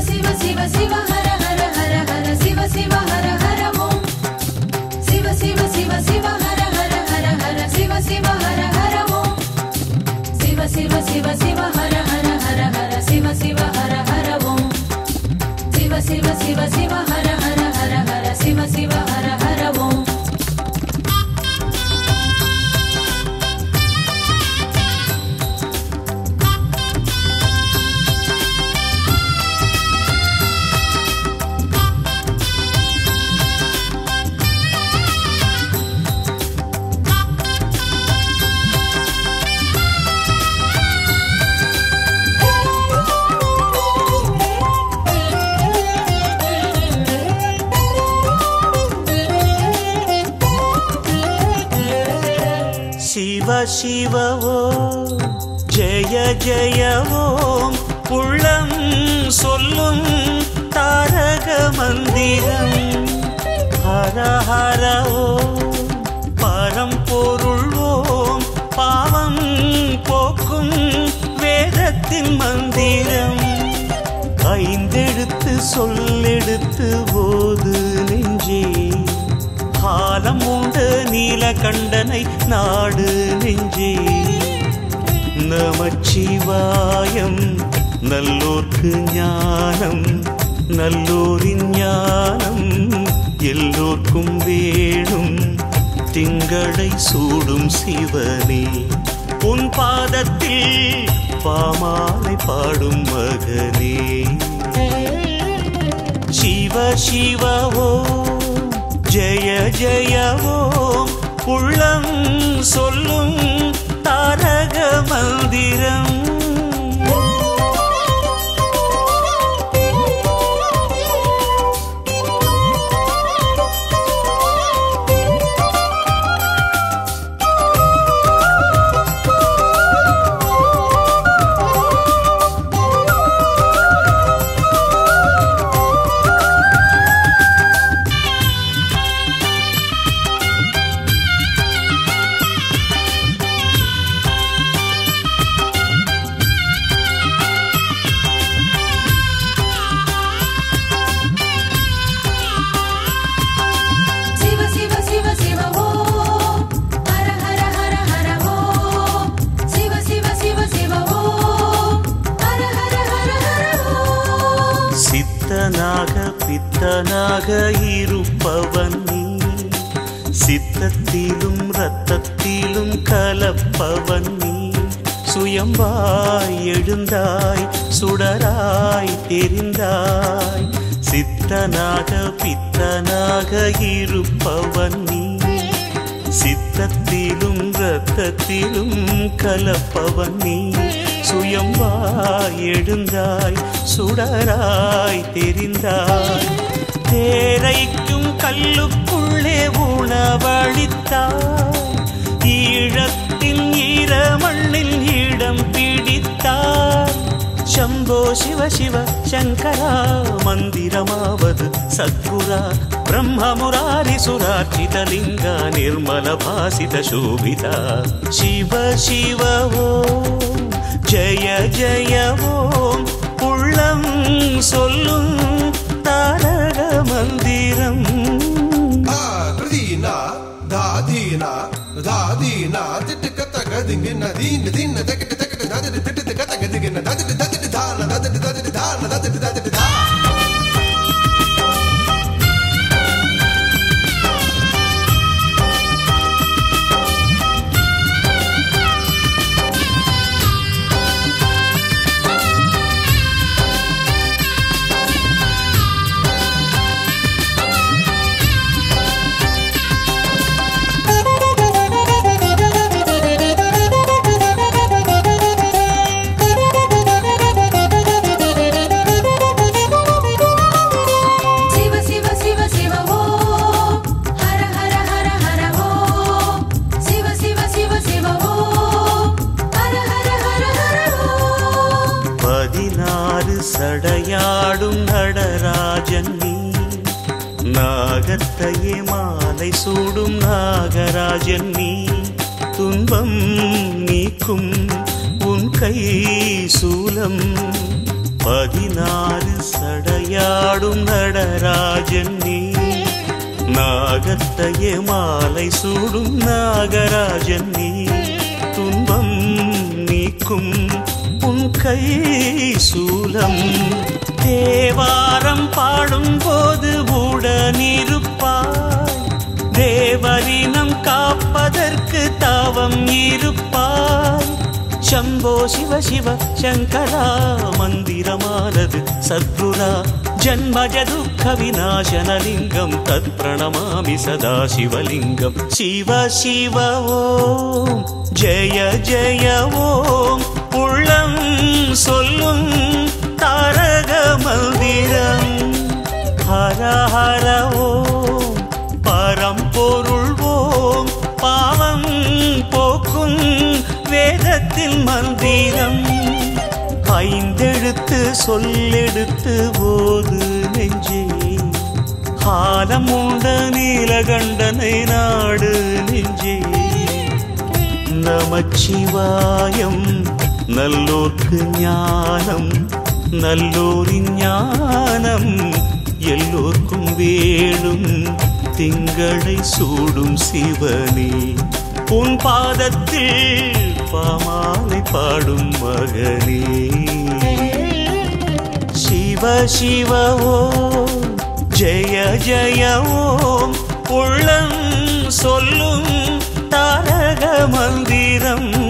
சிவ சிவ சிவ ஹர ஹர ஹர ஹர சிவ சிவ ஹர ஹர ஓம் சிவ சிவ சிவ சிவ ஹர ஹர ஹர ஹர சிவ சிவ ஹர ஹர ஓம் சிவ சிவ சிவ சிவ ஹர ஹர ஹர ஹர சிவ சிவ ஹர ஹர ஓம் சிவ சிவ சிவ சிவ ஹர ஹர ஹர ஹர சிவ சிவ ஹர ஹர ஓம் சிவ சிவ ஓம் ஜெய ஜெய ஓம் உள்ளம் சொல்லும் தாரக மந்திரம் ஹர ஹர ஓம் பரம்பொருள் ஓம் பாவம் போக்கும் வேதத்தின் மந்திரம் ஐந்தெழுத்து சொல்லெடுத்து போது நெஞ்சே காலம் உண்டு நீலகண்டனை நாடு நெஞ்சே நமச்சிவாயம் நல்லோர்க்கு ஞானம் நல்லோரின் ஞானம் எல்லோர்க்கும் வேணும் திங்களை சூடும் சிவனே உன் பாதத்தில் பாமாலை பாடும் மகனே சிவ சிவ ஓம் ஜெய ஜெய ஓம் உள்ளம் சொல்லும் தாரக மந்திரம் சிவ சிவ சிவ சிவ ஓம் ஹர ஹர ஹர ஹர ஓம் சிவ சிவ சிவ சிவ ஓம் ஹர ஹர ஹர ஹர ஓம் சித்தனாக பித்தனாக இருப்பவன் நீ சித்தத்திலும் ரத்தத்திலும் கலப்பவன் நீ சுயம்பாய் எழுந்தாய் சுடராய் தெரிந்தாய் சித்தனாக பித்தனாக இருப்பவன் நீ சித்தத்திலும் ரத்தத்திலும் கலப்பவன் நீ சுயம்பாய் எழுந்தாய் சுடராய் தெரிந்தாய் தேரைக்கும் கல்லுக்குள்ளே உணவளித்தாய் ஈழத்தின் ஈரமண்ணில் இடம் பிடித்தாய் ಶಂಭೋ ಶಿವ ಶಿವ ಶಂಕರ ಮಂದಿರಮಾವದು ಸದ್ಗುರ ಬ್ರಹ್ಮ ಮುರಾರಿ ಸುರಾರ್ಚಿತ ಲಿಂಗ ನಿರ್ಮಲ ಭಾಸಿತ ಶೋಭಿತ ಶಿವ ಶಿವ ಓಂ ಜಯ ಜಯ ಓಂ உள்ளம் சொல்லும் தாரக மந்திரம் ஆதினா தாதீனா தாதீனா திட்டுக்க தகதிங்கின தீன தீன தக்கிட்டு தக்கிட்டு ததிட்டு திட்டு கத்தகதிங்கின ததிட்டு ததிட்டு தான ததிட்டு ததிட்டு தான ததிட்டு ததிட்டு தா சிவ சிவ சிவ சிவ ஓம் ஹர ஹர ஹர ஹர ஓம் சிவ சிவ சிவ சிவ ஓம் ஹர ஹர ஹர ஹர ஓம் பதினாறு சடையாடும் நடராஜன் நீ நாகத்தையே மாலை சூடும் நாகராஜன் நீ துன்பம் நீக்கும் உன் கை சூலம் பதினாறு சடையாடும் நடராஜன் நீ நாகத்தையே மாலை சூடும் நாகராஜன் நீ துன்பம் நீக்கும் உன் கை சூலம் தேவாரம் பாடும் போது உடனிருப்பாய் தேவரினம் காப்பதற்கு தாவம் இருப்பாய் ಶಂಭೋ ಶಿವ ಶಿವ ಶಂಕರ ಮಂದಿರಮಾನದು ಸದ್ಗುರ ಜನ್ಮಜ ದುಃಖ ವಿನಾಶನ ಲಿಂಗಂ ತತ್ ಪ್ರಣಮಾಮಿ ಸದಾ ಶಿವಲಿಂಗಂ ಶಿವ ಶಿವ ಓಂ ಜಯ ಜಯ ಓಂ உள்ளம் சொல்லும் தாரக மந்திரம் ஹர ஹர ஓம் பரம்பொருள் ஓம் பாவம் போக்கும் வேதத்தில் மந்திரம் ஐந்தெழுத்து சொல்லெடுத்து போது நெஞ்சே காலம் உண்ட நீலகண்டனை நாடு நெஞ்சே நமச்சிவாயம் நல்லோர்க்கு ஞானம் நல்லோரின் ஞானம் எல்லோர்க்கும் வேணும் திங்களை சூடும் சிவனே உன் பாதத்தில் பாமாலை பாடும் மகனே சிவ சிவ ஓம் ஜெய ஜெய ஓம் உள்ளம் சொல்லும் தாரக மந்திரம்